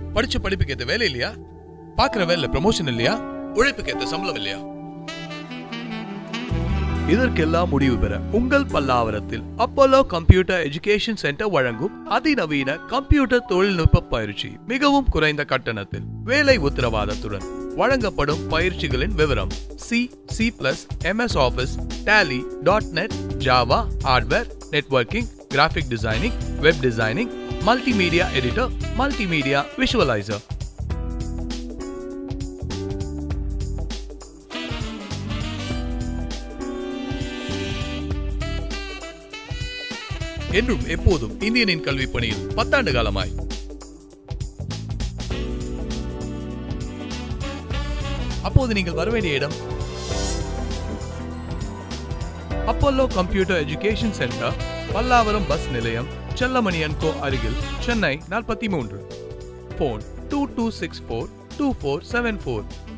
படிச்ச படிப்புக்கு ஏத்த வேலை இல்லையா பாக்குற வேலை ப்ரமோஷன் இல்லையா உழைப்புக்கு ஏத்த சம்பளம் இல்லையா இதற்கெல்லாம் முடிவு பெற உங்கள் பல்லாவரத்தில் அப்போலோ கம்ப்யூட்டர் எஜுகேஷன் சென்டர் வழங்கும் அதிநவீன கம்ப்யூட்டர் தொழில்நுட்ப பயிற்சி மிகவும் குறைந்த கட்டணத்தில் வேலை உத்தரவாதத்துடன் வழங்கப்படும் பயிற்சிகளின் விவரம் C C plus MS office Tally dot net Java hardware networking graphic designing web designing multimedia editor multimedia visualiser என்றும் எப்போதும் இந்தியனின் கல்வி பணியில் பத்தாண்டு காலமாய் அப்போது நீங்கள் வர வேண்டிய இடம் Apollo computer education centre Pallavaram bus நிலையம் செல்லமணியன் கோ அருகில் சென்னை நாற்பத்தி மூன்று phone two two six four two four seven four